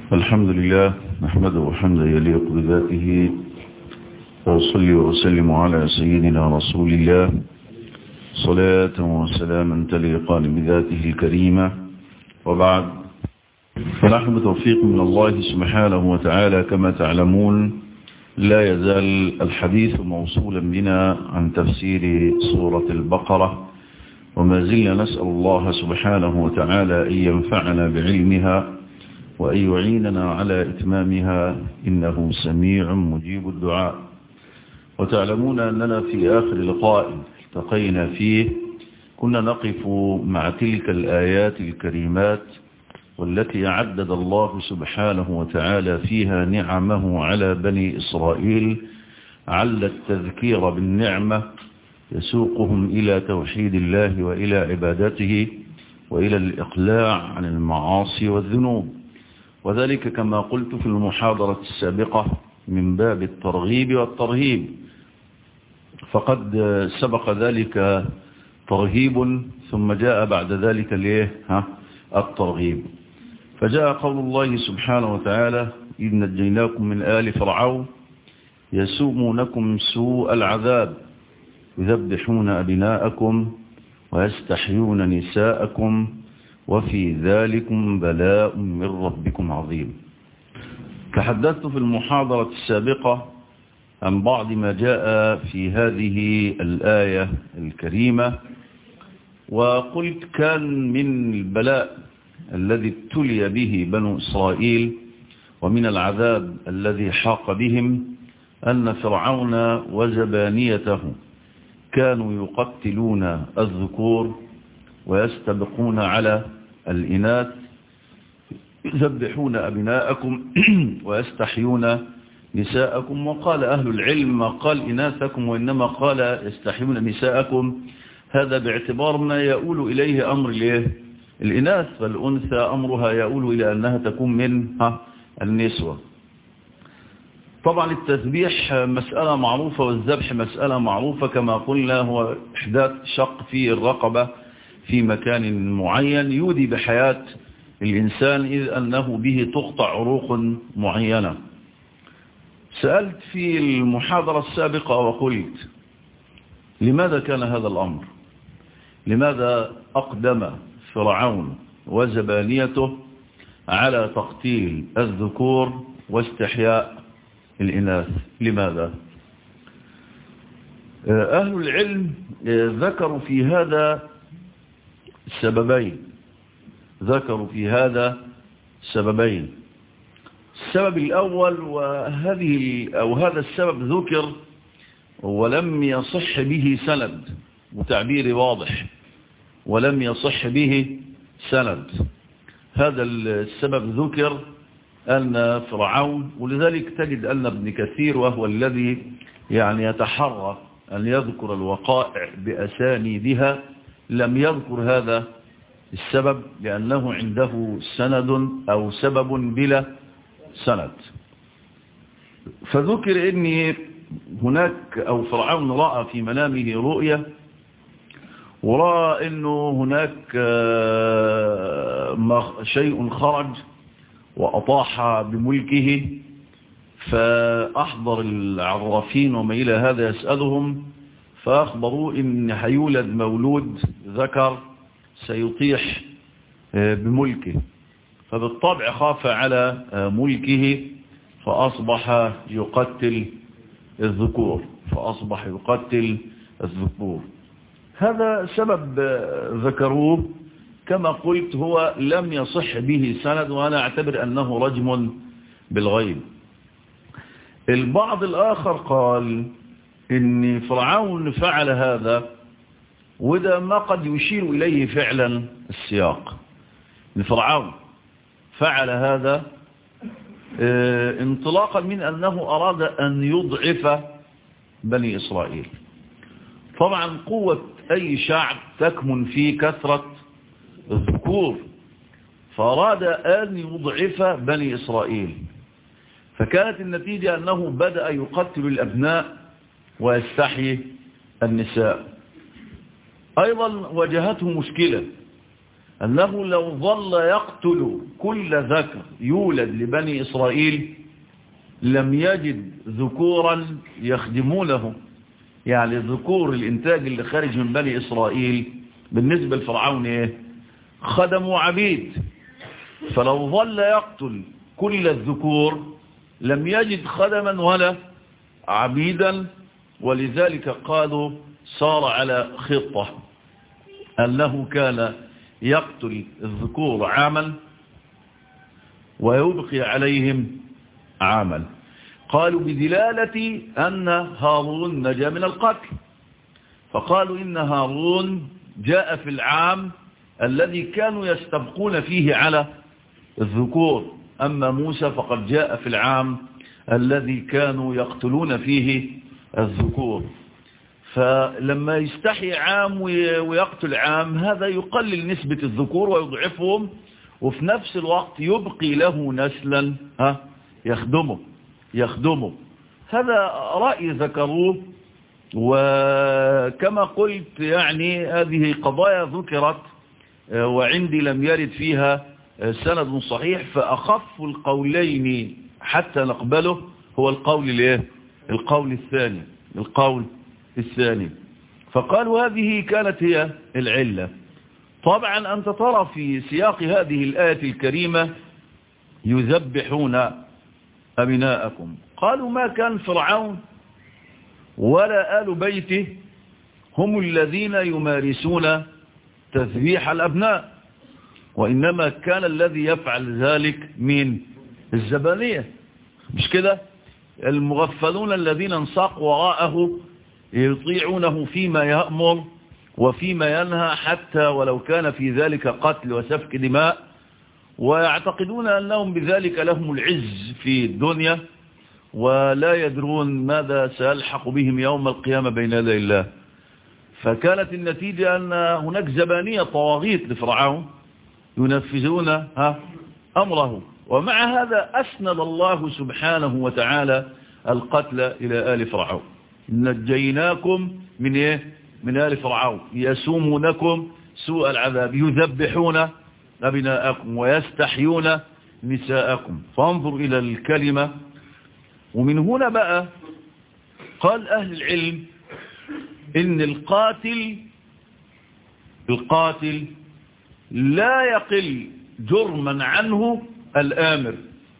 الحمد لله نحمده حمدا يليق بذاته وأصلي وأسلم على سيدنا رسول الله صلاة وسلاما تليقان بذاته الكريمة وبعد فنحن بتوفيق من الله سبحانه وتعالى كما تعلمون لا يزال الحديث موصولا بنا عن تفسير سورة البقرة وما زلنا نسأل الله سبحانه وتعالى أن ينفعنا بعلمها وأن يعيننا على إتمامها إنه سميع مجيب الدعاء وتعلمون أننا في آخر لقاء التقينا فيه كنا نقف مع تلك الآيات الكريمات والتي عدد الله سبحانه وتعالى فيها نعمه على بني إسرائيل عل التذكير بالنعمة يسوقهم إلى توحيد الله وإلى عبادته وإلى الإقلاع عن المعاصي والذنوب وذلك كما قلت في المحاضرة السابقة من باب الترغيب والترهيب فقد سبق ذلك ترهيب ثم جاء بعد ذلك ليه ها الترغيب فجاء قول الله سبحانه وتعالى إذ نجيناكم من آل فرعون يسومونكم سوء العذاب يذبحون أبناءكم ويستحيون نساءكم وفي ذلكم بلاء من ربكم عظيم تحدثت في المحاضرة السابقة عن بعض ما جاء في هذه الآية الكريمة وقلت كان من البلاء الذي ابتلي به بنو إسرائيل ومن العذاب الذي حاق بهم أن فرعون وزبانيته كانوا يقتلون الذكور ويستبقون على الإناث يذبحون أبناءكم ويستحيون نساءكم وقال أهل العلم ما قال إناثكم وإنما قال يستحيون نساءكم هذا باعتبار ما يؤول إليه أمر الإناث فالأنثى أمرها يؤول إلى أنها تكون من النسوة طبعا التذبيح مسألة معروفة والذبح مسألة معروفة كما قلنا هو إحداث شق في الرقبة في مكان معين يودي بحياة الإنسان إذ أنه به تقطع عروق معينة سألت في المحاضرة السابقة وقلت لماذا كان هذا الأمر لماذا أقدم فرعون وزبانيته على تقتيل الذكور واستحياء الإناث لماذا أهل العلم ذكروا في هذا سببين ذكروا في هذا سببين السبب الأول وهذه أو هذا السبب ذكر ولم يصح به سند وتعبير واضح ولم يصح به سند هذا السبب ذكر أن فرعون ولذلك تجد أن ابن كثير وهو الذي يعني يتحرى أن يذكر الوقائع بأسانيدها لم يذكر هذا السبب لأنه عنده سند أو سبب بلا سند فذكر أن هناك أو فرعون رأى في منامه رؤية ورأى أنه هناك شيء خرج وأطاح بملكه فأحضر العرافين وما إلى هذا يسألهم فأخبروا إن هيولد مولود ذكر سيطيح بملكه فبالطبع خاف على ملكه فأصبح يقتل الذكور فأصبح يقتل الذكور هذا سبب ذكروه كما قلت هو لم يصح به سند وأنا أعتبر أنه رجم بالغيب البعض الآخر قال إن فرعون فعل هذا وده ما قد يشير إليه فعلا السياق إن فرعون فعل هذا انطلاقا من أنه أراد أن يضعف بني إسرائيل طبعا قوة أي شعب تكمن في كثرة الذكور فأراد أن يضعف بني إسرائيل فكانت النتيجة أنه بدأ يقتل الأبناء ويستحيي النساء أيضا واجهته مشكلة أنه لو ظل يقتل كل ذكر يولد لبني إسرائيل لم يجد ذكورا يخدمونه يعني ذكور الإنتاج اللي خارج من بني إسرائيل بالنسبة لفرعون إيه خدموا عبيد فلو ظل يقتل كل الذكور لم يجد خدما ولا عبيدا ولذلك قالوا صار على خطة أنه كان يقتل الذكور عاما ويبقي عليهم عاما قالوا بدلالة أن هارون نجا من القتل فقالوا إن هارون جاء في العام الذي كانوا يستبقون فيه على الذكور أما موسى فقد جاء في العام الذي كانوا يقتلون فيه الذكور فلما يستحي عام ويقتل عام هذا يقلل نسبة الذكور ويضعفهم وفي نفس الوقت يبقي له نسلا ها يخدمه يخدمه هذا رأي ذكروه وكما قلت يعني هذه قضايا ذكرت وعندي لم يرد فيها سند صحيح فأخف القولين حتى نقبله هو القول الايه القول الثاني القول الثاني فقالوا هذه كانت هي العلة طبعا أنت ترى في سياق هذه الآية الكريمة يذبحون أبناءكم قالوا ما كان فرعون ولا آل بيته هم الذين يمارسون تذبيح الأبناء وإنما كان الذي يفعل ذلك من الزبانية مش كده المغفلون الذين انساق وراءه يطيعونه فيما يأمر وفيما ينهى حتى ولو كان في ذلك قتل وسفك دماء ويعتقدون أنهم بذلك لهم العز في الدنيا ولا يدرون ماذا سيلحق بهم يوم القيامة بين يدي الله فكانت النتيجة أن هناك زبانية طواغيت لفرعون ينفذون ها أمره ومع هذا أسند الله سبحانه وتعالى القتل إلى آل فرعون نجيناكم من إيه؟ من آل فرعون يسومونكم سوء العذاب يذبحون أبناءكم ويستحيون نساءكم فانظر إلى الكلمة ومن هنا بقى قال أهل العلم إن القاتل القاتل لا يقل جرما عنه الآمر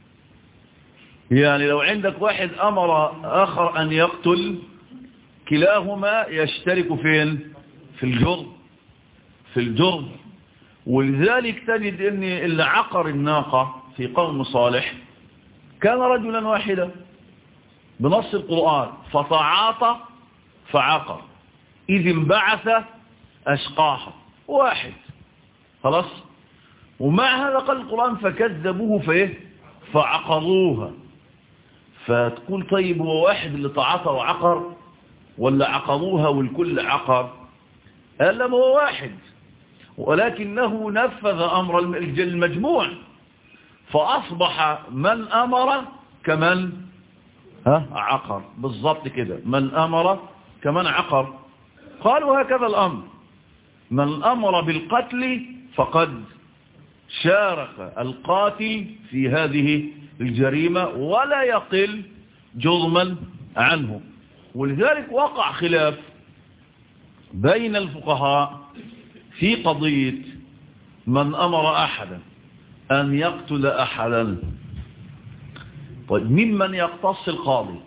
يعني لو عندك واحد أمر آخر أن يقتل كلاهما يشترك فين في الجرم في الجرم ولذلك تجد ان اللي عقر الناقة في قوم صالح كان رجلا واحدا بنص القرآن فتعاطى فعقر إذ انبعث أشقاها واحد خلاص ومع هذا قال القرآن فكذبوه فإيه فعقروها فتقول طيب هو واحد اللي تعاطى وعقر ولا عقروها والكل عقر قال لما هو واحد ولكنه نفذ أمر المجموع فأصبح من أمر كمن ها عقر بالضبط كده من أمر كمن عقر قالوا هكذا الأمر من أمر بالقتل فقد شارك القاتل في هذه الجريمة ولا يقل جرما عنه ولذلك وقع خلاف بين الفقهاء في قضية من أمر أحدا أن يقتل أحدا طيب ممن يقتص القاضي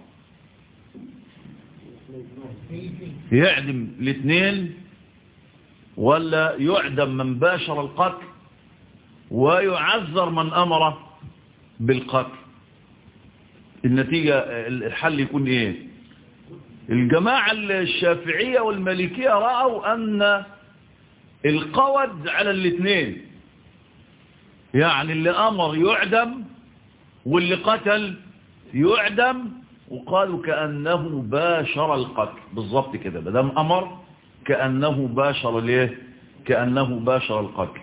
يعدم الاثنين ولا يعدم من باشر القتل ويعذر من أمر بالقتل النتيجة الحل يكون ايه الجماعة الشافعية والمالكية رأوا أن القود على الاثنين يعني اللي أمر يعدم واللي قتل يعدم وقالوا كأنه باشر القتل بالضبط كده بدم أمر كأنه باشر ليه كأنه باشر القتل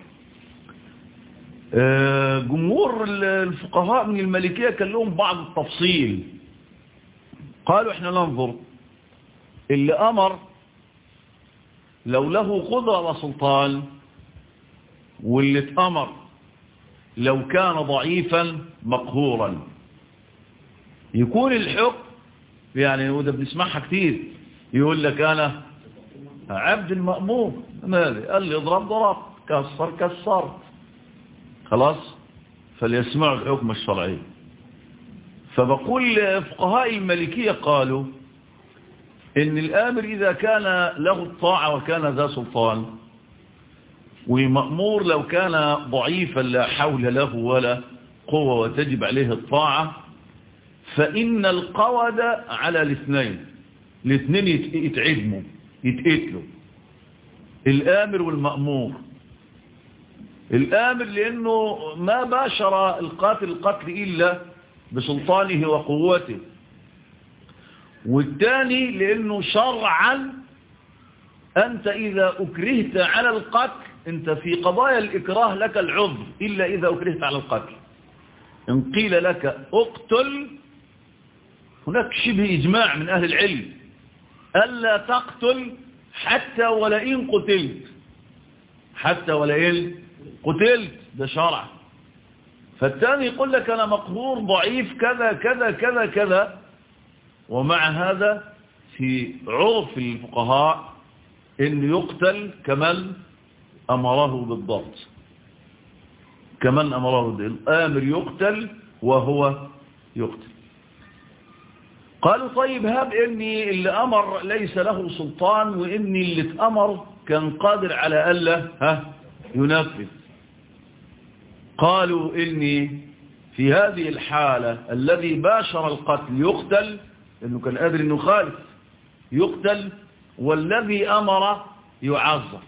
جمهور الفقهاء من المالكية كان لهم بعض التفصيل قالوا احنا ننظر اللي أمر لو له قدرة وسلطان واللي اتأمر لو كان ضعيفا مقهورا يكون الحكم يعني وده بنسمعها كتير يقول لك أنا عبد المأمور مالي قال لي اضرب ضرب كسر كسرت خلاص فليسمعوا الحكم الشرعي فبقول فقهاء الملكية قالوا ان الامر اذا كان له الطاعة وكان ذا سلطان ومأمور لو كان ضعيفا لا حول له ولا قوة وتجب عليه الطاعة فإن القود على الاثنين الاثنين يتعدموا يتقتلوا الآمر والمأمور الآمر لأنه ما باشر القاتل القتل إلا بسلطانه وقوته والثاني لأنه شرعا أنت إذا أكرهت على القتل أنت في قضايا الإكراه لك العذر إلا إذا أكرهت على القتل إن قيل لك اقتل هناك شبه إجماع من أهل العلم ألا تقتل حتى ولئن قتلت حتى ولئن قتلت ده شرع فالثاني يقول لك أنا مقهور ضعيف كذا كذا كذا كذا ومع هذا في عرف الفقهاء إن يقتل كمن أمره بالضبط كمن أمره بالضبط الآمر يقتل وهو يقتل قالوا طيب هب إني اللي أمر ليس له سلطان وإني اللي اتأمر كان قادر على ألا ها ينفذ قالوا إني في هذه الحالة الذي باشر القتل يقتل إنه كان قادر إنه خالف يقتل والذي أمر يعذر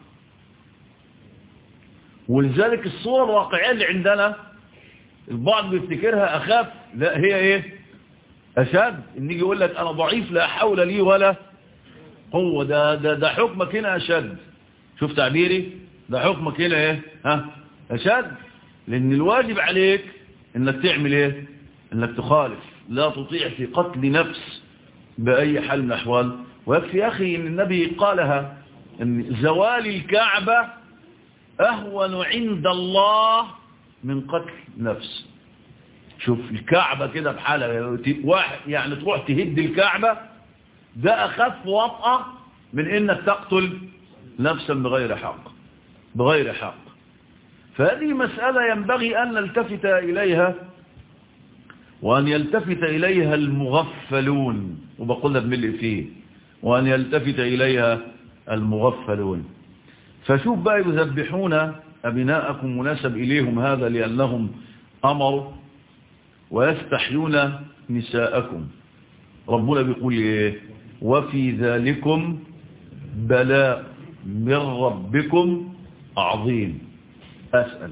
ولذلك الصورة الواقعية اللي عندنا البعض بيفتكرها أخاف لا هي إيه أشد إن يجي يقول لك أنا ضعيف لا حول لي ولا قوة ده, ده, ده حكمك هنا أشد شوف تعبيري ده حكمك هنا إيه ها أشد لأن الواجب عليك إنك تعمل إيه إنك تخالف لا تطيع في قتل نفس بأي حال من الأحوال ويكفي يا أخي إن النبي قالها إن زوال الكعبة أهون عند الله من قتل نفس شوف الكعبة كده بحالة واحد يعني تروح تهد الكعبة ده أخف وطأة من إنك تقتل نفسا بغير حق بغير حق فهذه مسألة ينبغي أن نلتفت إليها وأن يلتفت إليها المغفلون وبقولها بملء فيه وأن يلتفت إليها المغفلون فشوف بقى يذبحون أبناءكم مناسب إليهم هذا لأنهم أمروا ويستحيون نساءكم ربنا بيقول إيه وفي ذلكم بلاء من ربكم عظيم أسأل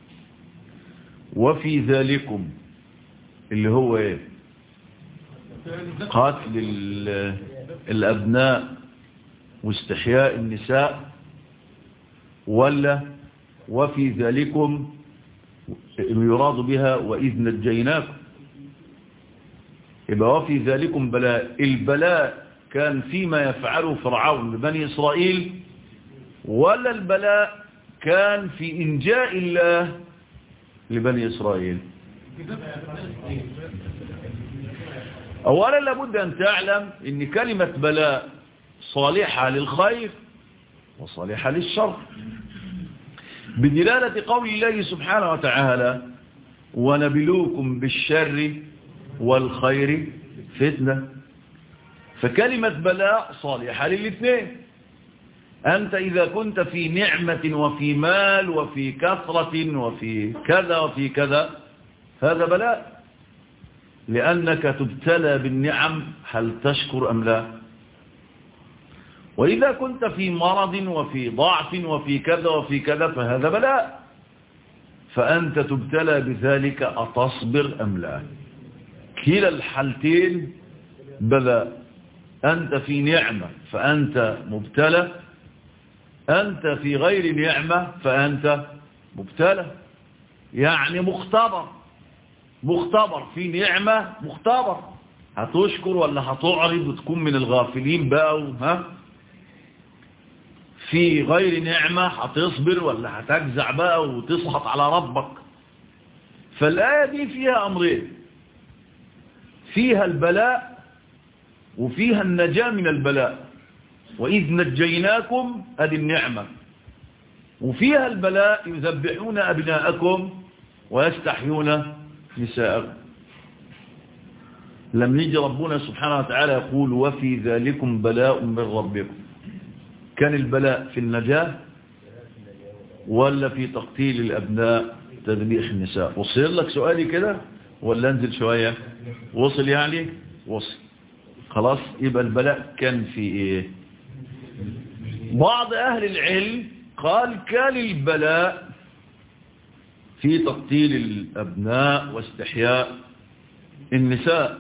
وفي ذلكم اللي هو ايه قتل الأبناء واستحياء النساء ولا وفي ذلكم يراد بها وإذ نجيناكم يبقى وفي ذلكم بلاء البلاء كان فيما يفعله فرعون لبني إسرائيل ولا البلاء كان في إنجاء الله لبني إسرائيل أولا لابد أن تعلم أن كلمة بلاء صالحة للخير وصالحة للشر بدلالة قول الله سبحانه وتعالى ونبلوكم بالشر والخير فتنة فكلمة بلاء صالحة للاثنين أنت إذا كنت في نعمة وفي مال وفي كثرة وفي كذا وفي كذا هذا بلاء لأنك تبتلى بالنعم هل تشكر أم لا وإذا كنت في مرض وفي ضعف وفي كذا وفي كذا فهذا بلاء فأنت تبتلى بذلك أتصبر أم لا كلا الحالتين بلاء أنت في نعمة فأنت مبتلى أنت في غير نعمة فأنت مبتلى يعني مختبر مختبر في نعمة مختبر هتشكر ولا هتعرض وتكون من الغافلين بقى ها في غير نعمة هتصبر ولا هتجزع بقى وتسحط على ربك فالآية دي فيها أمرين فيها البلاء وفيها النجاة من البلاء وإذ نجيناكم أدي النعمة وفيها البلاء يذبحون أبناءكم ويستحيون نساءكم لم يجي ربنا سبحانه وتعالى يقول وفي ذلكم بلاء من ربكم كان البلاء في النجاة ولا في تقتيل الأبناء تذبيح النساء وصل لك سؤالي كده ولا انزل شوية وصل يعني وصل خلاص يبقى البلاء كان في ايه بعض اهل العلم قال كان البلاء في تقتيل الابناء واستحياء النساء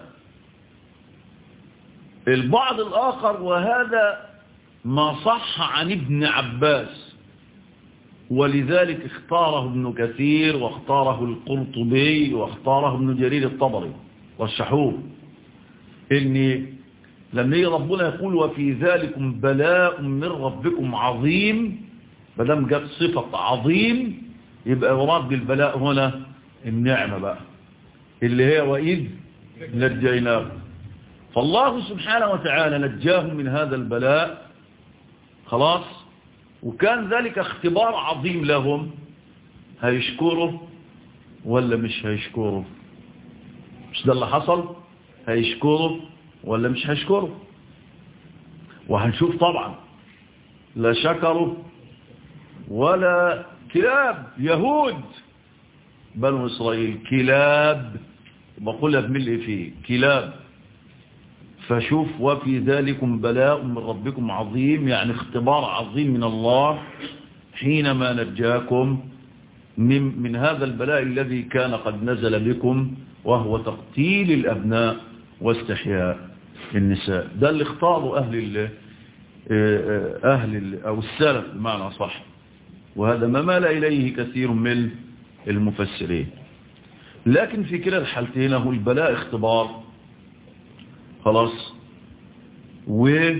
البعض الاخر وهذا ما صح عن ابن عباس ولذلك اختاره ابن كثير واختاره القرطبي واختاره ابن جرير الطبري والشحوب ان لما يجي ربنا يقول وفي ذلكم بلاء من ربكم عظيم مادام جاب صفة عظيم يبقى يراد بالبلاء هنا النعمة بقى اللي هي وإذ نجيناه فالله سبحانه وتعالى نجاهم من هذا البلاء خلاص وكان ذلك اختبار عظيم لهم هيشكروا ولا مش هيشكروا مش ده اللي حصل هيشكروا ولا مش هيشكروا وهنشوف طبعا لا شكروا ولا كلاب يهود بنو إسرائيل كلاب بقولها بملء فيه كلاب فشوف وفي ذلكم بلاء من ربكم عظيم يعني اختبار عظيم من الله حينما نجاكم من, من هذا البلاء الذي كان قد نزل بكم وهو تقتيل الأبناء واستحياء النساء ده اللي اختاروا أهل ال أهل ال أو السلف بمعنى صح وهذا ما مال إليه كثير من المفسرين لكن في كلا الحالتين هو البلاء اختبار خلاص ورفع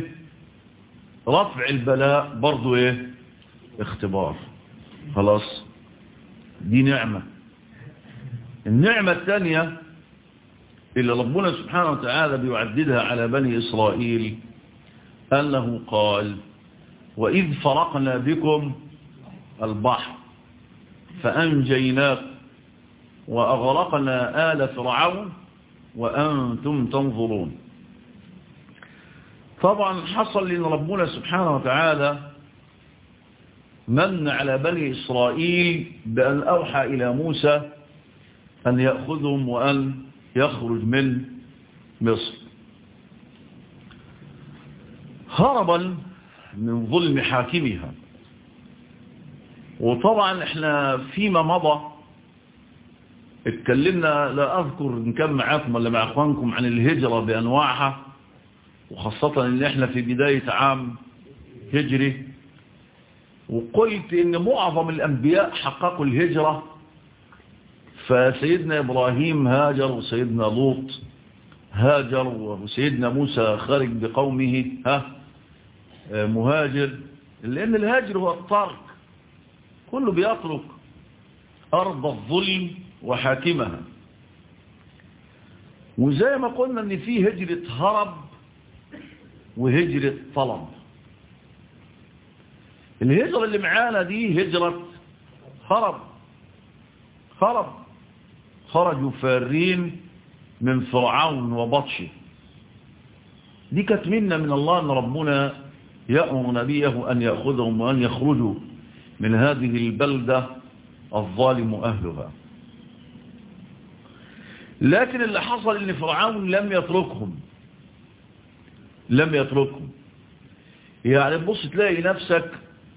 البلاء برضو ايه اختبار خلاص دي نعمة النعمة الثانية اللي ربنا سبحانه وتعالى بيعددها على بني إسرائيل أنه قال وإذ فرقنا بكم البحر فأنجيناكم وأغرقنا آل فرعون وأنتم تنظرون طبعا حصل لأن ربنا سبحانه وتعالى من على بني إسرائيل بأن أوحى إلى موسى أن يأخذهم وأن يخرج من مصر هربا من ظلم حاكمها وطبعا احنا فيما مضى اتكلمنا لا أذكر إن كان معاكم ولا مع أخوانكم عن الهجرة بأنواعها وخاصة إن إحنا في بداية عام هجري وقلت إن معظم الأنبياء حققوا الهجرة فسيدنا إبراهيم هاجر وسيدنا لوط هاجر وسيدنا موسى خارج بقومه ها مهاجر لأن الهاجر هو الترك كله بيترك أرض الظلم وحاكمها وزي ما قلنا ان في هجرة هرب وهجرة طلب الهجرة اللي معانا دي هجرة هرب هرب خرجوا فارين من فرعون وبطشه دي كانت منا من الله ان ربنا يأمر نبيه ان يأخذهم وان يخرجوا من هذه البلدة الظالم أهلها لكن اللي حصل ان فرعون لم يتركهم لم يتركهم يعني بص تلاقي نفسك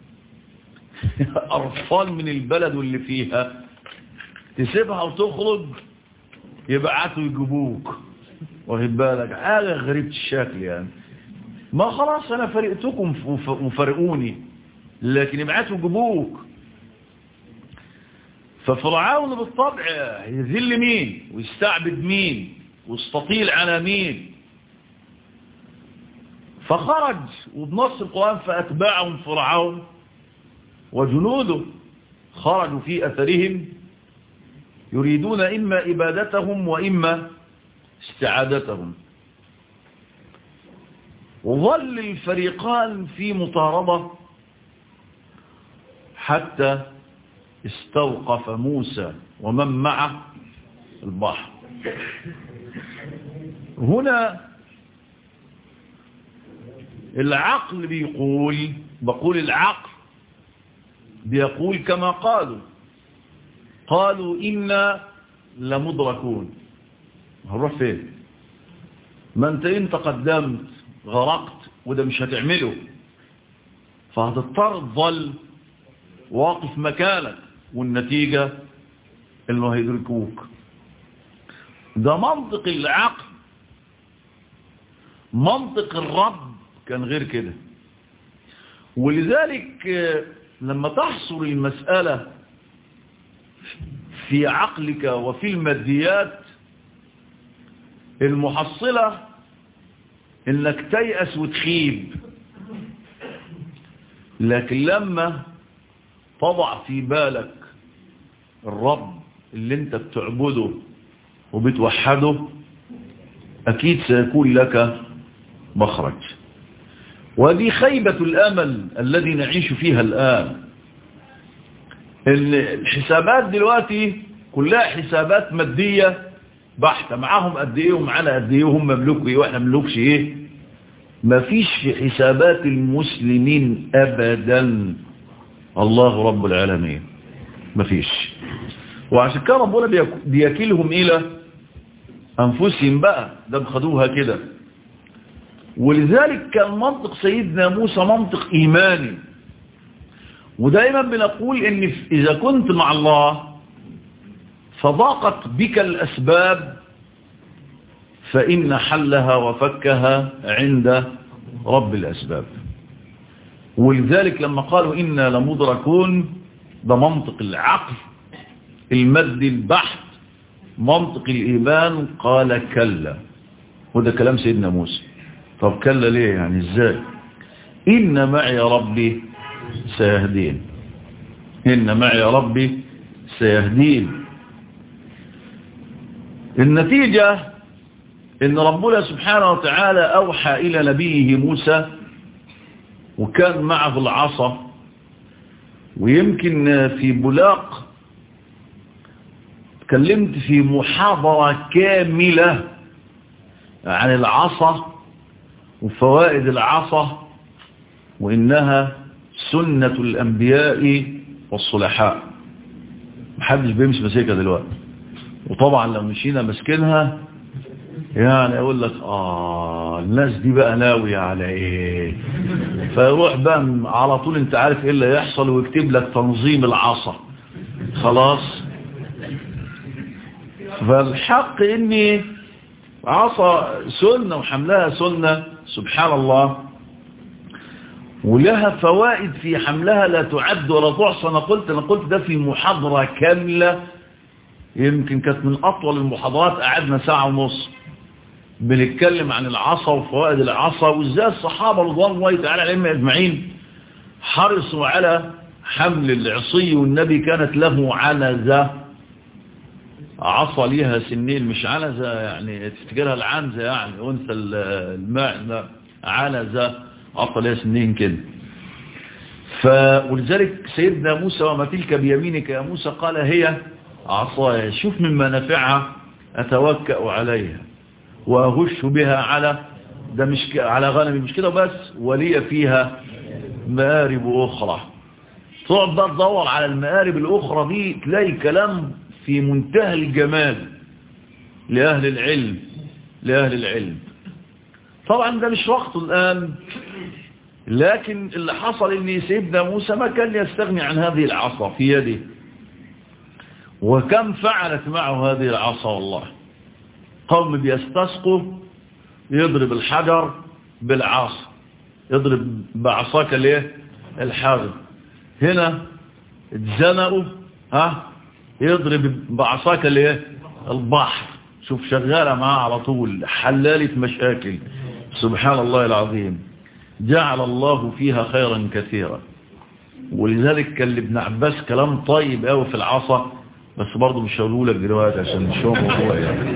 قرفان من البلد واللي فيها تسيبها وتخرج يبعتوا يجيبوك واخد بالك حاجه غريبه الشكل يعني ما خلاص انا فرقتكم وفرقوني لكن يبعتوا يجيبوك ففرعون بالطبع يذل مين ويستعبد مين ويستطيل على مين فخرج وبنص القرآن فأتباعهم فرعون وجنوده خرجوا في أثرهم يريدون إما إبادتهم وإما استعادتهم وظل الفريقان في مطاردة حتى استوقف موسى ومن معه البحر هنا العقل بيقول بقول العقل بيقول كما قالوا قالوا إنا لمدركون هنروح فين ما انت انت قدمت غرقت وده مش هتعمله فهتضطر تظل واقف مكانك والنتيجة انه هيدركوك ده منطق العقل منطق الرب كان غير كده ولذلك لما تحصل المسألة في عقلك وفي الماديات المحصلة انك تيأس وتخيب لكن لما تضع في بالك الرب اللي انت بتعبده وبتوحده اكيد سيكون لك مخرج ودي خيبة الامل الذي نعيش فيها الان الحسابات دلوقتي كلها حسابات مادية بحتة معاهم قد ايه ومعانا قد ايه وهم مملوك ايه واحنا مملوكش ايه مفيش في حسابات المسلمين ابدا الله رب العالمين مفيش وعشان كده ربنا بيكلهم الى انفسهم بقى ده خدوها كده ولذلك كان منطق سيدنا موسى منطق ايماني ودائما بنقول ان اذا كنت مع الله فضاقت بك الاسباب فان حلها وفكها عند رب الاسباب ولذلك لما قالوا إنا لمدركون ده منطق العقل المد البحث منطق الإيمان قال كلا وده كلام سيدنا موسى طب كلا ليه يعني ازاي إن معي ربي سيهدين إن معي ربي سيهدين النتيجة إن ربنا سبحانه وتعالى أوحى إلى نبيه موسى وكان معه العصا ويمكن في بلاق تكلمت في محاضرة كاملة عن العصا وفوائد العصا وإنها سنة الأنبياء والصلحاء محدش بيمشي مسيكة دلوقتي وطبعا لو مشينا مسكنها يعني اقول لك اه الناس دي بقى ناوية على ايه فيروح بقى على طول انت عارف ايه اللي يحصل ويكتب لك تنظيم العصا خلاص فالحق اني عصا سنة وحملها سنة سبحان الله ولها فوائد في حملها لا تعد ولا تحصى انا قلت انا قلت ده في محاضرة كاملة يمكن كانت من اطول المحاضرات قعدنا ساعة ونص بنتكلم عن العصا وفوائد العصا وازاي الصحابة رضوان الله تعالى عليهم اجمعين حرصوا على حمل العصي والنبي كانت له عنزة عصا ليها سنين مش عنزة يعني تفتكرها العنزة يعني انثى الماء عنزة عصا ليها سنين كده ف ولذلك سيدنا موسى وما تلك بيمينك يا موسى قال هي عصايا شوف مما نفعها أتوكأ عليها وأهش بها على ده مش على غنمي مش كده بس ولي فيها مآرب أخرى تقعد بقى تدور على المآرب الأخرى دي تلاقي كلام في منتهى الجمال لأهل العلم لأهل العلم طبعا ده مش وقته الآن لكن اللي حصل ان سيدنا موسى ما كان يستغني عن هذه العصا في يده وكم فعلت معه هذه العصا والله قوم بيستسقوا يضرب الحجر بالعصا يضرب بعصاك الايه الحجر هنا اتزنقوا ها يضرب بعصاك الايه البحر شوف شغاله معاه على طول حلاله مشاكل سبحان الله العظيم جعل الله فيها خيرا كثيرا ولذلك كان لابن عباس كلام طيب قوي في العصا بس برضه مش هقوله لك دلوقتي عشان مش هو موضوع يعني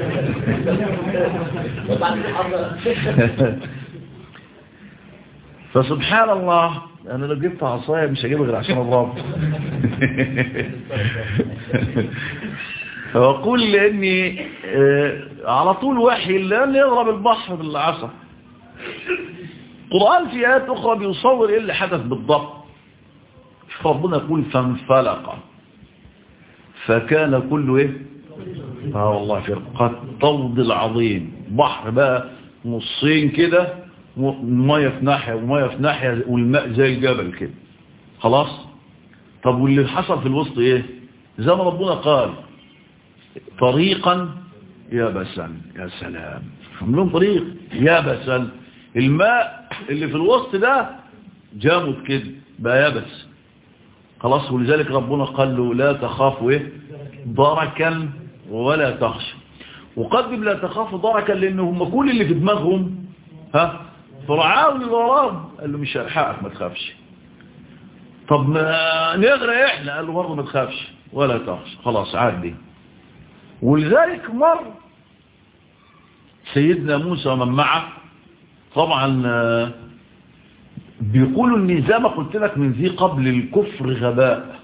فسبحان الله انا لو جبت عصايه مش هجيبها غير عشان اضرب فاقول لاني آه على طول وحي لان يضرب البحر بالعصا القران في ايات اخرى بيصور ايه اللي حدث بالضبط ربنا يقول فانفلق فكان كله ايه اه والله فرقة الطود العظيم بحر بقى نصين كده ميه في ناحية وميه في ناحية والماء زي الجبل كده خلاص طب واللي حصل في الوسط ايه زي ما ربنا قال طريقا يابسا يا سلام لهم طريق يابسا الماء اللي في الوسط ده جامد كده بقى يابس خلاص ولذلك ربنا قال له لا تخافوا ايه ضركا ولا تخشى وقدم لا تخافوا ضركا لان هم كل اللي في دماغهم ها فرعون اللي وراهم قال له مش هلحقك ما تخافش طب ما نغرق احنا قال له برضه ما تخافش ولا تخشى خلاص عادي ولذلك مر سيدنا موسى ومن معه طبعا بيقولوا ان زي ما قلت لك من ذي قبل الكفر غباء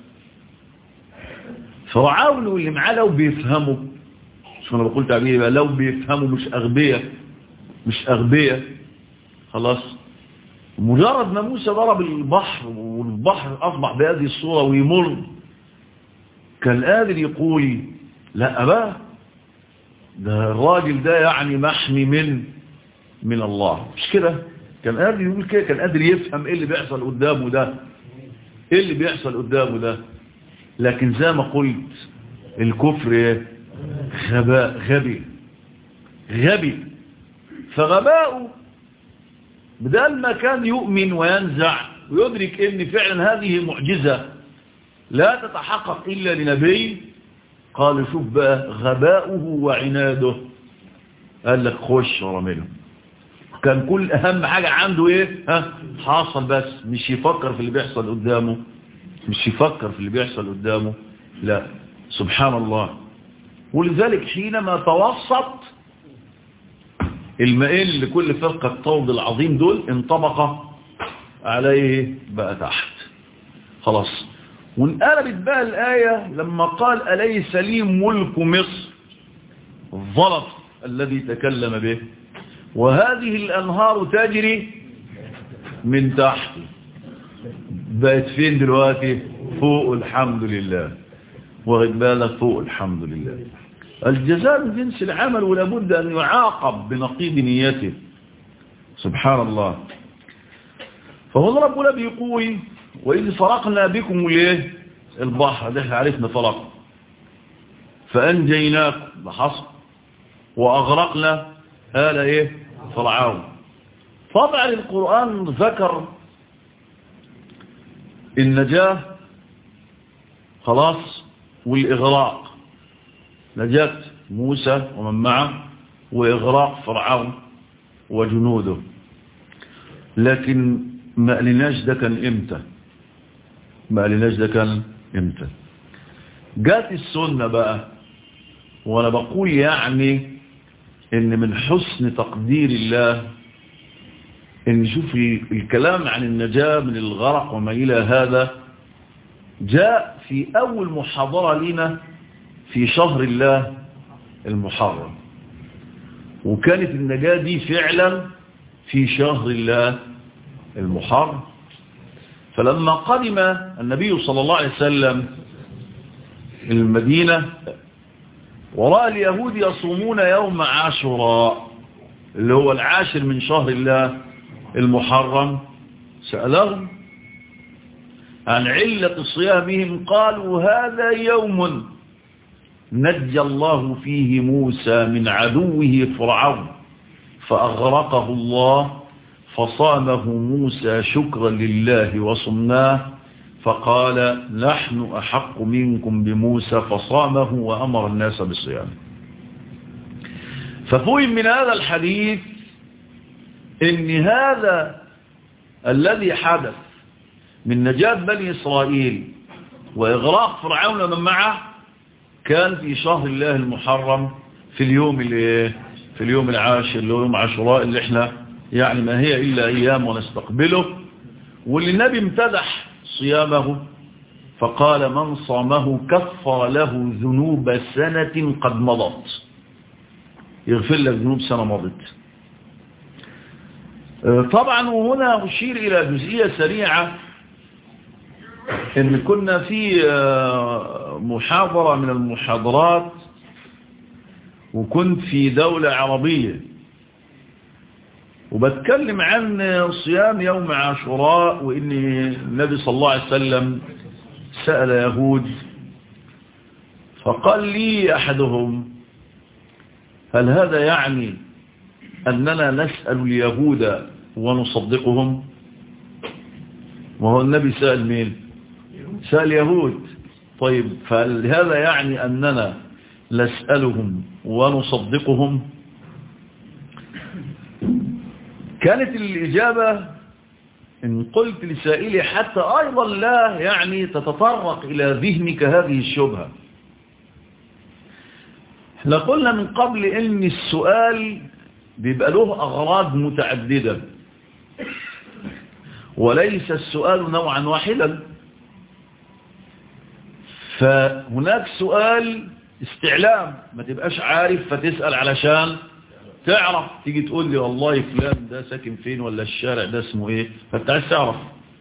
فرعون واللي معاه لو بيفهموا شو انا بقول تعبير بقى لو بيفهموا مش اغبياء مش اغبياء خلاص مجرد ما موسى ضرب البحر والبحر اصبح بهذه الصوره ويمر كان قادر يقول لا بقى ده الراجل ده يعني محمي من من الله مش كده كان قادر يقول كده كان قادر يفهم ايه اللي بيحصل قدامه ده ايه اللي بيحصل قدامه ده لكن زي ما قلت الكفر ايه غباء غبي غبي فغباؤه بدل ما كان يؤمن وينزع ويدرك ان فعلا هذه معجزة لا تتحقق الا لنبي قال شوف بقى غباؤه وعناده قال لك خش ورمله كان كل اهم حاجة عنده ايه ها حاصل بس مش يفكر في اللي بيحصل قدامه مش يفكر في اللي بيحصل قدامه لا سبحان الله ولذلك حينما توسط المائل لكل فرقة الطود العظيم دول انطبق عليه بقى تحت خلاص وانقلبت بقى الآية لما قال أليس لي ملك مصر الظلف الذي تكلم به وهذه الأنهار تجري من تحت بقت فين دلوقتي فوق الحمد لله واخد بالك فوق الحمد لله الجزاء من جنس العمل ولابد أن يعاقب بنقيض نيته سبحان الله فهو ربنا بيقول وإذ فرقنا بكم الايه البحر ده احنا عرفنا فرق فأنجيناكم بحصر وأغرقنا آل إيه فرعون طبعا القرآن ذكر النجاة خلاص والإغراق نجاة موسى ومن معه وإغراق فرعون وجنوده لكن ما قالناش ده كان امتى ما قالناش ده كان امتى جات السنة بقى وانا بقول يعني ان من حسن تقدير الله ان نشوف الكلام عن النجاة من الغرق وما الى هذا جاء في اول محاضرة لنا في شهر الله المحرم وكانت النجاة دي فعلا في شهر الله المحرم فلما قدم النبي صلى الله عليه وسلم المدينة ورأى اليهود يصومون يوم عاشوراء اللي هو العاشر من شهر الله المحرم سألهم عن علة صيامهم قالوا هذا يوم نجى الله فيه موسى من عدوه فرعون فأغرقه الله فصامه موسى شكرا لله وصمناه فقال نحن أحق منكم بموسى فصامه وأمر الناس بالصيام ففهم من هذا الحديث ان هذا الذي حدث من نجاة بني إسرائيل وإغراق فرعون ومن معه كان في شهر الله المحرم في اليوم اللي في اليوم العاشر اللي هو يوم عاشوراء اللي احنا يعني ما هي إلا أيام ونستقبله واللي النبي امتدح صيامه فقال من صامه كفر له ذنوب سنة قد مضت يغفر لك ذنوب سنة مضت طبعا وهنا أشير إلى جزئية سريعة إن كنا في محاضرة من المحاضرات وكنت في دولة عربية وبتكلم عن صيام يوم عاشوراء وإن النبي صلى الله عليه وسلم سأل يهود فقال لي أحدهم هل هذا يعني أننا نسأل اليهود ونصدقهم وهو النبي سأل مين سأل يهود طيب فهل هذا يعني أننا نسألهم ونصدقهم كانت الإجابة إن قلت لسائلي حتى أيضا لا يعني تتطرق إلى ذهنك هذه الشبهة احنا قلنا من قبل ان السؤال بيبقى له أغراض متعددة وليس السؤال نوعا واحدا فهناك سؤال استعلام ما تبقاش عارف فتسأل علشان تعرف تيجي تقول لي والله فلان ده ساكن فين ولا الشارع ده اسمه ايه فانت عايز تعرف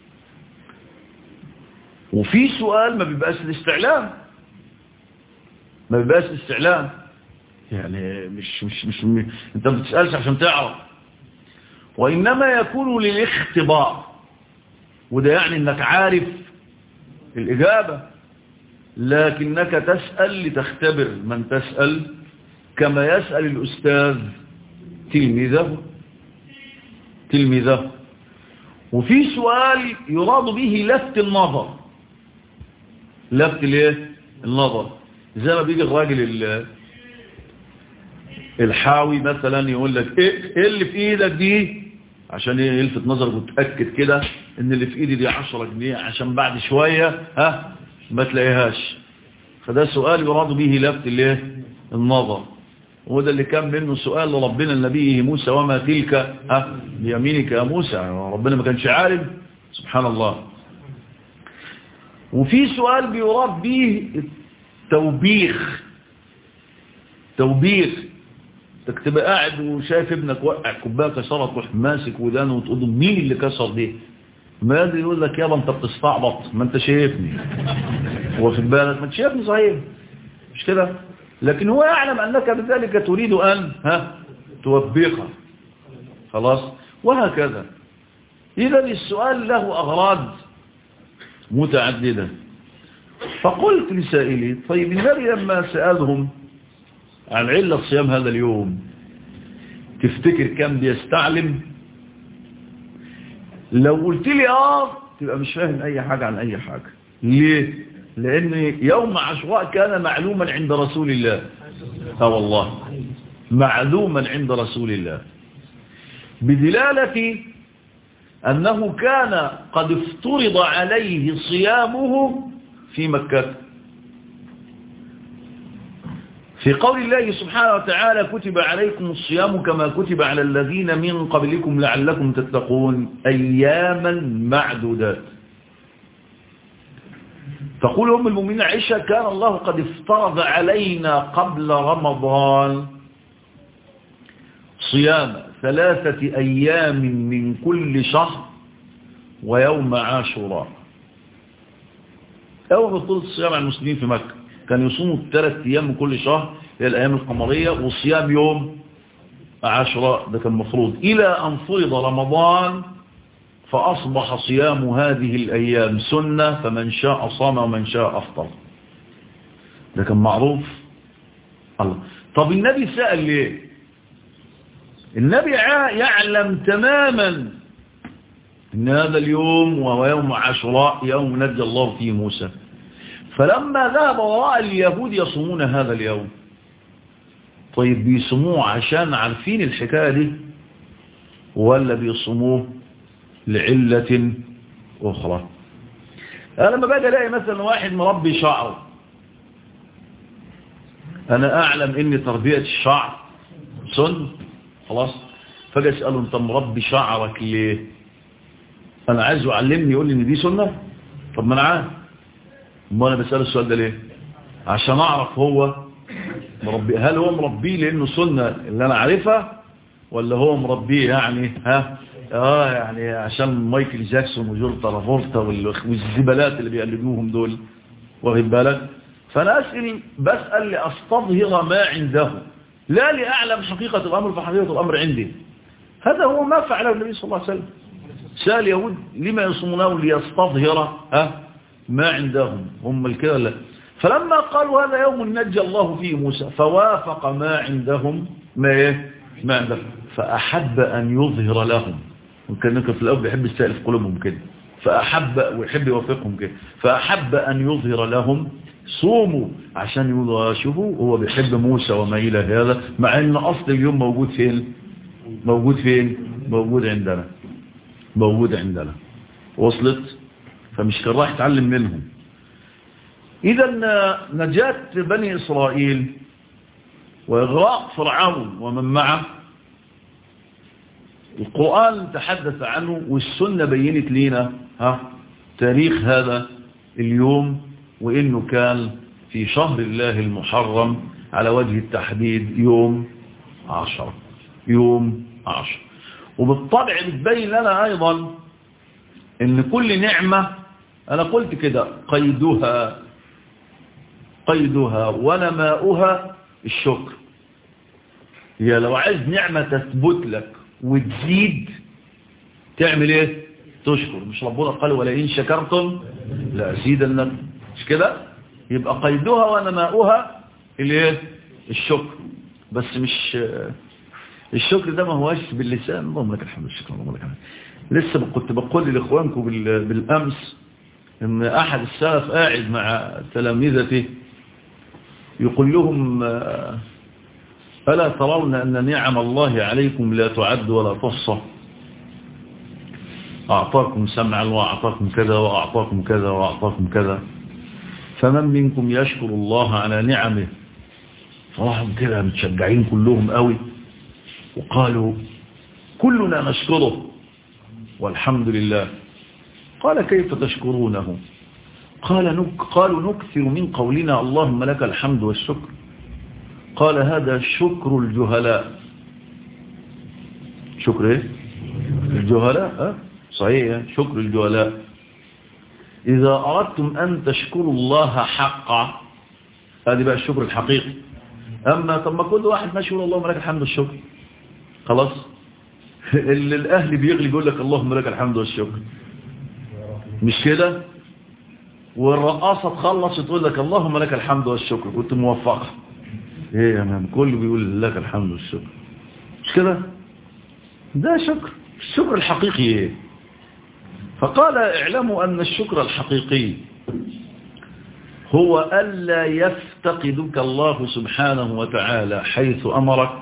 وفي سؤال ما بيبقاش الاستعلام ما بيبقاش الاستعلام يعني مش مش مش م... انت ما بتسالش عشان تعرف وانما يكون للاختبار وده يعني انك عارف الاجابه لكنك تسال لتختبر من تسال كما يسال الاستاذ تلميذه تلميذه وفي سؤال يراد به لفت النظر لفت الايه النظر زي ما بيجي الراجل الحاوي مثلا يقول لك ايه, إيه اللي في ايدك دي عشان يلفت نظرك وتأكد كده ان اللي في ايدي دي 10 جنيه عشان بعد شوية ها ما تلاقيهاش فده سؤال يراد به لفت الايه النظر وده اللي كان منه سؤال لربنا النبي موسى وما تلك ها بيمينك يا موسى ربنا ما كانش عارف سبحان الله وفي سؤال بيراد به توبيخ توبيخ انك تبقى قاعد وشايف ابنك وقع كوبايه كسرت تروح ماسك ودانه وتقول له مين اللي كسر دي ما يدري يقول لك يابا انت بتستعبط ما انت شايفني واخد بالك ما انت شايفني صحيح مش كده لكن هو يعلم انك بذلك تريد ان ها توبخه خلاص وهكذا اذا السؤال له اغراض متعدده فقلت لسائلي طيب النبي لما سألهم عن علة صيام هذا اليوم تفتكر كم بيستعلم لو قلت لي اه تبقى مش فاهم اي حاجة عن اي حاجة ليه لان يوم عاشوراء كان معلوما عند رسول الله اه والله معلوما عند رسول الله بدلالة انه كان قد افترض عليه صيامه في مكة في قول الله سبحانه وتعالى كتب عليكم الصيام كما كتب على الذين من قبلكم لعلكم تتقون أياما معدودات تقول أم المؤمنين عائشة كان الله قد افترض علينا قبل رمضان صيام ثلاثة أيام من كل شهر ويوم عاشوراء أول طول الصيام على المسلمين في مكة كان يصوموا ثلاث أيام من كل شهر هي الأيام القمرية وصيام يوم عاشوراء ده كان مفروض إلى أن فرض رمضان فأصبح صيام هذه الأيام سنة فمن شاء صام ومن شاء أفطر ده كان معروف الله طب النبي سأل ليه النبي يعلم تماما ان هذا اليوم وهو يوم عاشوراء يوم نجى الله فيه موسى فلما ذهب وراء اليهود يصومون هذا اليوم طيب بيصوموه عشان عارفين الحكاية دي ولا بيصوموه لعلة أخرى أنا لما باجي ألاقي مثلا واحد مربي شعره أنا أعلم إن تربية الشعر سن خلاص فجأة أسأله أنت مربي شعرك ليه أنا عايزه يعلمني يقول لي إن دي سنة طب ما أنا عارف ما أنا بسأل السؤال ده ليه عشان أعرف هو مربي هل هو مربيه لأنه سنة اللي أنا عارفها ولا هو مربيه يعني ها اه يعني عشان مايكل جاكسون وجورج ترافولتا والزبالات اللي بيقلدوهم دول واخد بالك فانا اسال بسال لاستظهر ما عنده لا لاعلم حقيقه الامر فحقيقه الامر عندي هذا هو ما فعله النبي صلى الله عليه وسلم سال يهود لما يصومونه ليستظهر ها ما عندهم هم الكده لا فلما قالوا هذا يوم نجى الله فيه موسى فوافق ما عندهم ما ايه ما عندهم فأحب أن يظهر لهم وكان في الأول بيحب يستألف قلوبهم كده فأحب ويحب يوافقهم كده فأحب أن يظهر لهم صوموا عشان يقولوا شوفوا هو بيحب موسى وما إلى هذا مع أن أصل اليوم موجود فين موجود فين موجود عندنا موجود عندنا وصلت فمش كان راح يتعلم منهم إذا نجاة بني إسرائيل وإغراق فرعون ومن معه القرآن تحدث عنه والسنة بينت لنا ها تاريخ هذا اليوم وإنه كان في شهر الله المحرم على وجه التحديد يوم عشر يوم عشر وبالطبع بتبين لنا أيضا إن كل نعمة أنا قلت كده قيدها قيدها ونماؤها الشكر هي لو عايز نعمة تثبت لك وتزيد تعمل ايه تشكر مش ربنا قال ولئن شكرتم لأزيدنكم مش كده يبقى قيدها ونماؤها الايه الشكر بس مش الشكر ده ما هوش باللسان اللهم لك الحمد والشكر اللهم لك الحمد لسه كنت بقول لاخوانكم بالامس ان احد السلف قاعد مع تلامذته يقول لهم ألا ترون أن نعم الله عليكم لا تعد ولا تحصى أعطاكم سمعا وأعطاكم كذا وأعطاكم كذا وأعطاكم كذا فمن منكم يشكر الله على نعمه فراحوا كده متشجعين كلهم قوي وقالوا كلنا نشكره والحمد لله قال كيف تشكرونه قال نك قالوا نكثر من قولنا اللهم لك الحمد والشكر قال هذا شكر الجهلاء شكر ايه الجهلاء أه؟ صحيح شكر الجهلاء إذا أردتم أن تشكروا الله حقا هذه بقى الشكر الحقيقي أما طب ما كل واحد ما يقول اللهم لك الحمد والشكر خلاص اللي الأهل بيغلي يقول لك اللهم لك الحمد والشكر مش كده والرقاصة تخلص تقول لك اللهم لك الحمد والشكر كنت موفقة ايه يا مان كله بيقول لك الحمد والشكر مش كده ده شكر الشكر الحقيقي ايه فقال اعلموا ان الشكر الحقيقي هو ألا يفتقدك الله سبحانه وتعالى حيث أمرك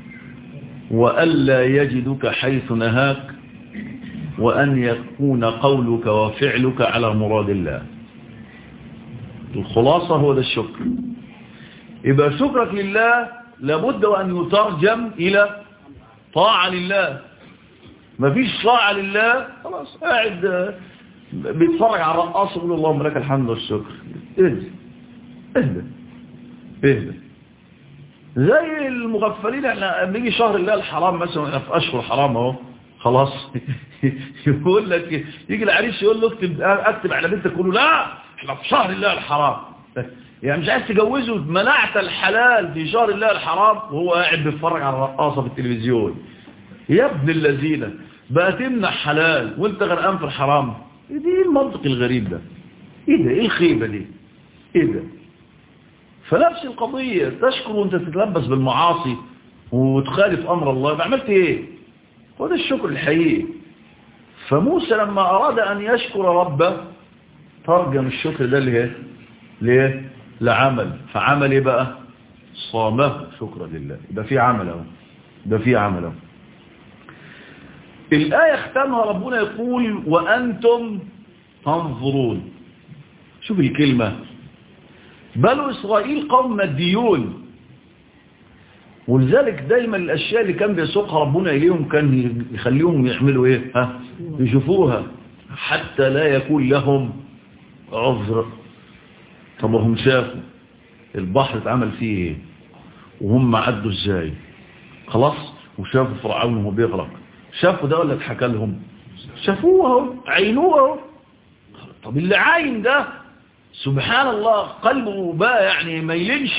وألا يجدك حيث نهاك وأن يكون قولك وفعلك على مراد الله الخلاصة هو ده الشكر يبقى شكرك لله لابد وأن يترجم إلى طاعة لله مفيش طاعة لله خلاص قاعد بيتفرج على الرقاص ويقول اللهم لك الحمد والشكر اهدى اهدى اهدى زي المغفلين احنا بيجي شهر الله الحرام مثلا في اشهر حرام اهو خلاص يقول لك يجي العريس يقول له اكتب اكتب على بنتك يقول له لا احنا في شهر الله الحرام يعني مش عايز تجوزه منعت الحلال في شهر الله الحرام وهو قاعد بيتفرج على الرقاصه في التلفزيون يا ابن الذين بقى تمنع حلال وانت غرقان في الحرام ايه دي المنطق الغريب ده ايه ده ايه الخيبه دي ايه ده فنفس القضيه تشكر وانت تتلبس بالمعاصي وتخالف امر الله عملت ايه هو ده الشكر الحقيقي فموسى لما اراد ان يشكر ربه ترجم الشكر ده ليه ليه لعمل فعمل ايه بقى صامه شكرا لله يبقى في عمل اهو يبقى في عمل اهو الآية اختمها ربنا يقول وأنتم تنظرون شوف الكلمة بنو إسرائيل قوم مديون ولذلك دايما الأشياء اللي كان بيسوقها ربنا إليهم كان يخليهم يعملوا إيه ها يشوفوها حتى لا يكون لهم عذر طب هم شافوا البحر اتعمل فيه ايه وهم عدوا ازاي خلاص وشافوا فرعون وهو بيغرق شافوا ده ولا اتحكى لهم شافوه عينوه طب اللي عاين ده سبحان الله قلبه بقى يعني ما يلنش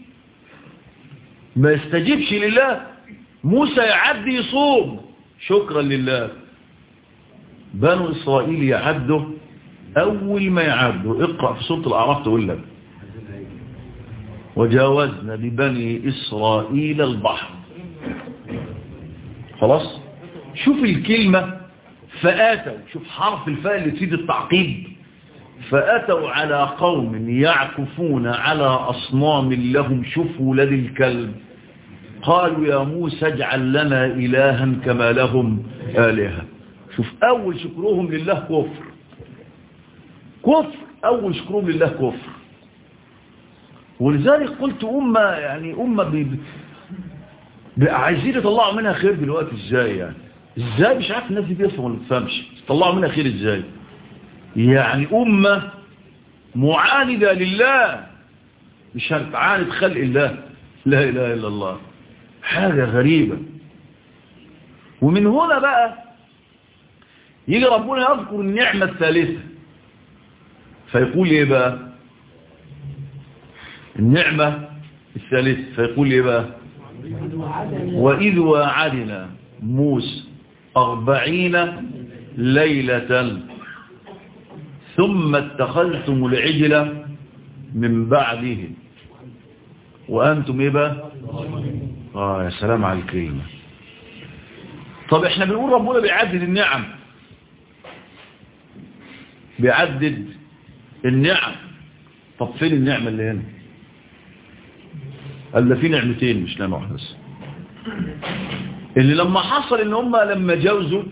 ما يستجيبش لله موسى يعدي يصوم شكرا لله بنو إسرائيل يعدوا أول ما يعدوا اقرأ في سورة الأعراف تقول لك وجاوزنا ببني إسرائيل البحر خلاص شوف الكلمة فآتوا شوف حرف الفاء اللي تفيد التعقيب فأتوا على قوم يعكفون على أصنام لهم شوف ولاد الكلب قالوا يا موسى اجعل لنا إلها كما لهم آلهة شوف أول شكرهم لله كفر كفر أول شكرهم لله كفر ولذلك قلت أمة يعني أمة ب... ب... عايزين يطلعوا منها خير دلوقتي ازاي يعني ازاي مش عارف الناس دي بيفهم ولا بتفهمش يطلعوا منها خير ازاي يعني أمة معاندة لله مش هتعاند خلق الله لا إله إلا الله حاجة غريبة ومن هنا بقى يجي ربنا يذكر النعمة الثالثة فيقول ايه بقى النعمة الثالثة فيقول ايه بقى وإذ واعدنا موسى أربعين ليلة ثم اتخذتم العجلة من بعده وأنتم ايه بقى آه يا سلام على الكلمة طب احنا بنقول ربنا بيعدد النعم بيعدد النعم طب فين النعمة اللي هنا قال ده في نعمتين مش نعمة واحدة بس اللي لما حصل ان هم لما جوزوا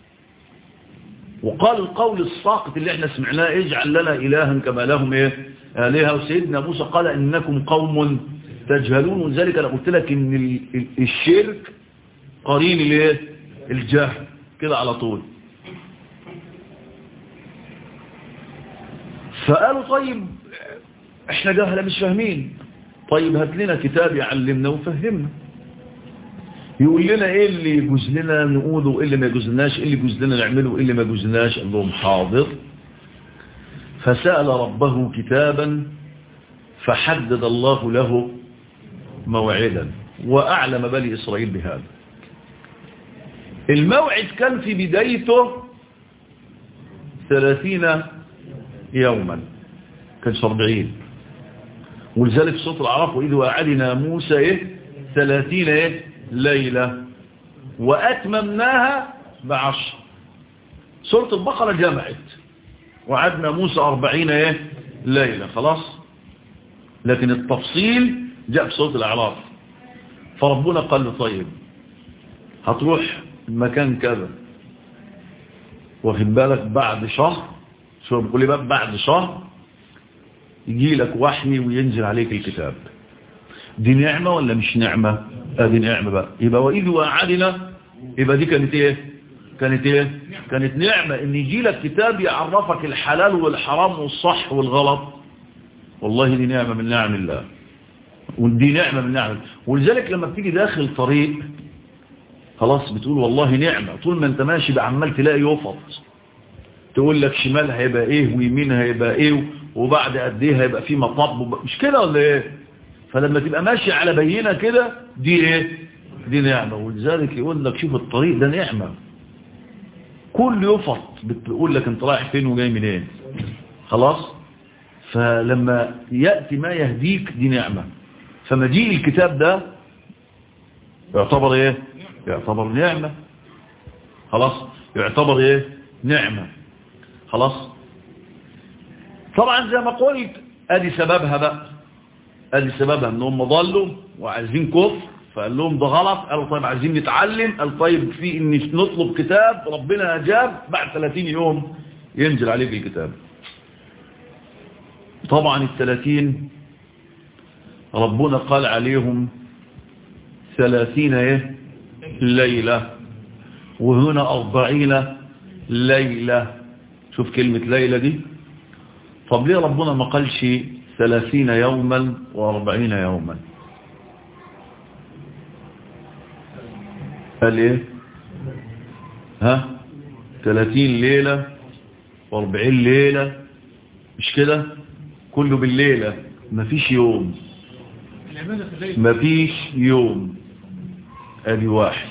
وقال القول الساقط اللي احنا سمعناه اجعل لنا الها كما لهم ايه آلهة وسيدنا موسى قال انكم قوم تجهلون وذلك انا قلت لك ان الشرك قرين الايه الجهل كده على طول فقالوا طيب احنا جهله مش فاهمين طيب هات لنا كتاب يعلمنا وفهمنا يقول لنا ايه اللي يجوز لنا نقوله وايه اللي ما يجوزلناش ايه اللي يجوز لنا نعمله وايه اللي ما يجوزلناش قال لهم حاضر فسأل ربه كتابا فحدد الله له موعدا وأعلم بني إسرائيل بهذا الموعد كان في بدايته ثلاثين يوما كانش أربعين ولذلك في صوت العرف وإذ وعدنا موسى إيه ثلاثين إيه ليلة وأتممناها بعشر سورة البقرة جمعت وعدنا موسى أربعين إيه ليلة خلاص لكن التفصيل جاء في سورة الأعراف فربنا قال له طيب هتروح المكان كذا واخد بالك بعد شهر شو بيقول لي بقى بعد شهر يجي لك وحي وينزل عليك الكتاب دي نعمة ولا مش نعمة ادي نعمة بقى يبقى وإذ وعدنا يبقى دي كانت ايه كانت ايه كانت نعمة ان يجي لك كتاب يعرفك الحلال والحرام والصح والغلط والله دي نعمة من نعم الله ودي نعمة من نعم ولذلك لما بتيجي داخل طريق خلاص بتقول والله نعمة طول ما انت ماشي بعمال تلاقي يفط تقول لك شمال هيبقى ايه ويمين هيبقى ايه وبعد قد ايه هيبقى في مطب مش كده ولا ايه فلما تبقى ماشي على بينة كده دي ايه دي نعمة ولذلك يقول لك شوف الطريق ده نعمة كل يفط بتقول لك انت رايح فين وجاي منين خلاص فلما يأتي ما يهديك دي نعمة فمجيء الكتاب ده يعتبر ايه يعتبر نعمة خلاص يعتبر ايه نعمة خلاص طبعا زي ما قلت ادي سببها بقى ادي سببها ان هم ضلوا وعايزين كفر فقال لهم ده غلط قالوا طيب عايزين نتعلم قال طيب في ان نطلب كتاب ربنا اجاب بعد 30 يوم ينزل عليك الكتاب طبعا الثلاثين ربنا قال عليهم ثلاثين ايه ليلة وهنا أربعين ليلة شوف كلمة ليلة دي طب ليه ربنا ما قالش ثلاثين يوما وأربعين يوما قال ايه ها ثلاثين ليلة واربعين ليلة مش كده كله بالليلة مفيش يوم مفيش يوم ادي واحد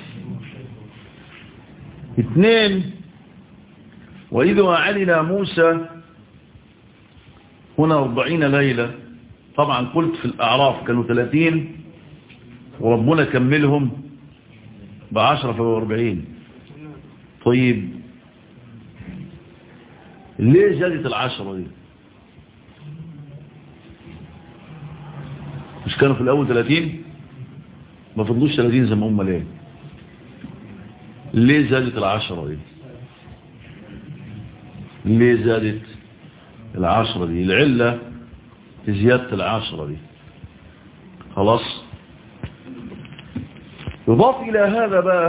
اثنين وإذ وعدنا موسى هنا أربعين ليلة طبعا قلت في الأعراف كانوا ثلاثين وربنا كملهم بعشرة فهو أربعين طيب ليه زادت العشرة دي مش كانوا في الأول 30 ما فضلوش 30 زي ما هم ليه ليه زادت العشرة دي ليه زادت العشرة دي العلة في زيادة العشرة دي خلاص يضاف إلى هذا بقى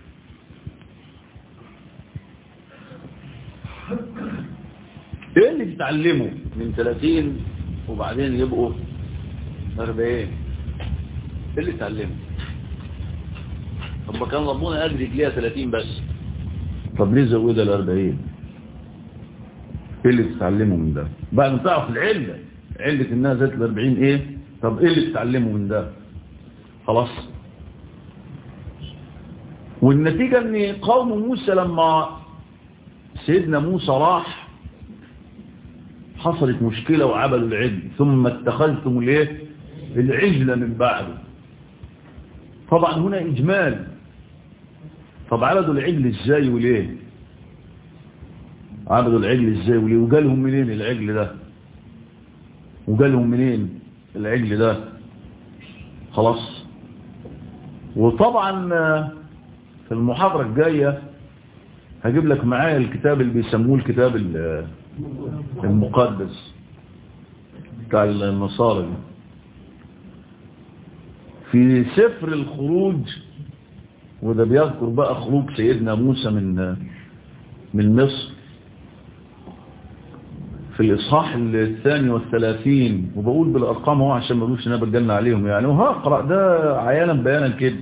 ايه اللي بتعلمه من 30 وبعدين يبقوا 40 ايه اللي تعلمه طب ما كان ربنا قادر يجليها 30 بس طب ليه زودها ل 40 ايه اللي تتعلمه من ده بعد ما تعرف العله عله انها زادت ل 40 ايه طب ايه اللي تتعلمه من ده خلاص والنتيجه ان قوم موسى لما سيدنا موسى راح حصلت مشكله وعبدوا العجل ثم اتخذتم الايه العجل من بعده طبعا هنا إجمال طب عبدوا العجل ازاي وليه عبدوا العجل ازاي وليه وجالهم منين العجل ده وجالهم منين العجل ده خلاص وطبعا في المحاضرة الجاية هجيب لك معايا الكتاب اللي بيسموه الكتاب المقدس بتاع النصارى دي في سفر الخروج وده بيذكر بقى خروج سيدنا موسى من من مصر في الإصحاح الثاني والثلاثين وبقول بالأرقام هو عشان ما اقولش انا بتجلنا عليهم يعني وهقرأ ده عيانا بيانا كده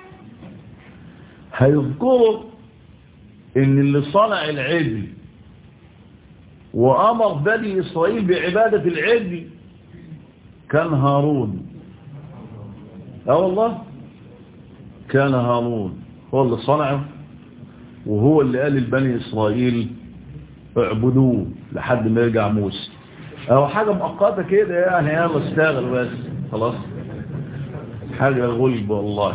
هيذكروا ان اللي صنع العجل وأمر بني إسرائيل بعبادة العجل كان هارون اه والله كان هارون هو اللي صنعه وهو اللي قال لبني إسرائيل اعبدوه لحد ما يرجع موسى او حاجة مؤقتة كده يعني يلا اشتغل بس خلاص حاجة غلب والله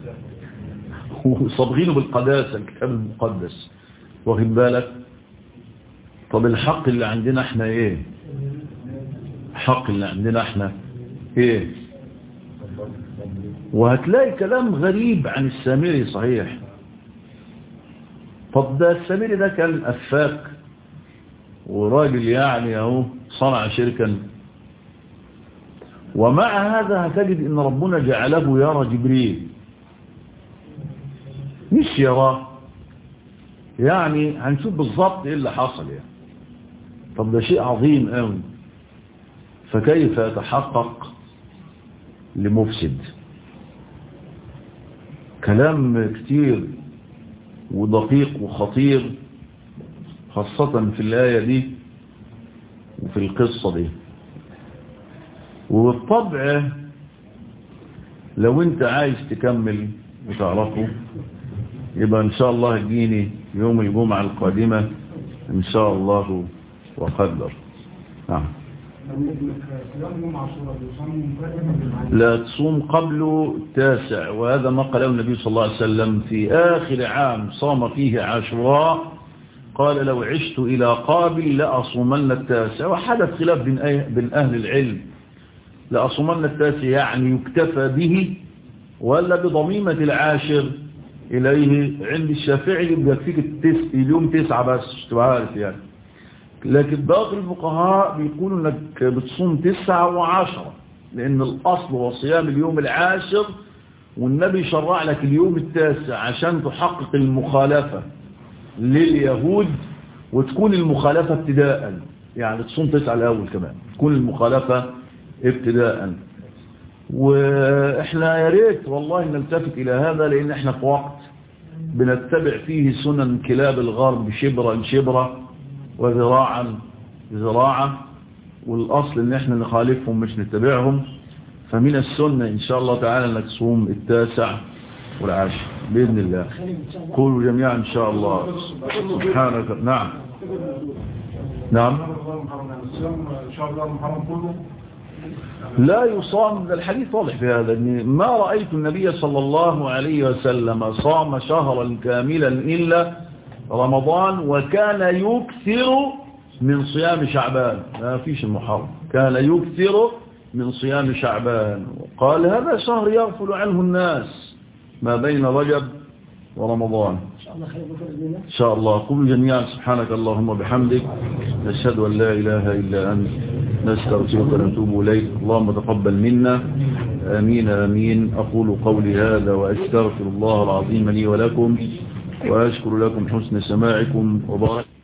وصبغينه بالقداسة الكتاب المقدس واخد بالك طب الحق اللي عندنا احنا ايه الحق اللي عندنا احنا ايه وهتلاقي كلام غريب عن السامري صحيح طب ده السامري ده كان أفاك وراجل يعني اهو صنع شركا ومع هذا هتجد ان ربنا جعله يرى جبريل مش يراه يعني هنشوف بالظبط ايه اللي حصل يعني طب ده شيء عظيم قوي فكيف يتحقق لمفسد كلام كتير ودقيق وخطير خاصة في الآية دي وفي القصة دي وبالطبع لو انت عايز تكمل وتعرفه يبقى ان شاء الله تجيني يوم الجمعة القادمة ان شاء الله وقدر نعم لا تصوم قبل التاسع وهذا ما قاله النبي صلى الله عليه وسلم في آخر عام صام فيه عاشوراء قال لو عشت إلى قابل لأصومن التاسع وحدث خلاف بين أهل العلم لأصومن التاسع يعني يكتفى به ولا بضميمة العاشر إليه عند الشافعي يبقى فيك التس... اليوم تسعة بس تبقى عارف يعني لكن باقي الفقهاء بيقولوا انك بتصوم تسعة وعشرة لان الاصل هو صيام اليوم العاشر والنبي شرع لك اليوم التاسع عشان تحقق المخالفة لليهود وتكون المخالفة ابتداء يعني تصوم تسعة الاول كمان تكون المخالفة ابتداء واحنا يا ريت والله نلتفت الى هذا لان احنا في وقت بنتبع فيه سنن كلاب الغرب شبرا شبرا وذراعا ذراعا والاصل ان احنا نخالفهم مش نتبعهم فمن السنة ان شاء الله تعالى انك تصوم التاسع والعاشر باذن الله قولوا جميعا ان شاء الله سبحانك نعم نعم لا يصام الحديث واضح في هذا إن ما رأيت النبي صلى الله عليه وسلم صام شهرا كاملا إلا رمضان وكان يكثر من صيام شعبان ما فيش المحرم كان يكثر من صيام شعبان وقال هذا شهر يغفل عنه الناس ما بين رجب ورمضان إن شاء الله قولوا جميعا سبحانك اللهم وبحمدك نشهد أن لا إله إلا أنت نستغفرك ونتوب إليك اللهم تقبل منا آمين آمين أقول قولي هذا وأستغفر الله العظيم لي ولكم وأشكر لكم حسن سماعكم وبارك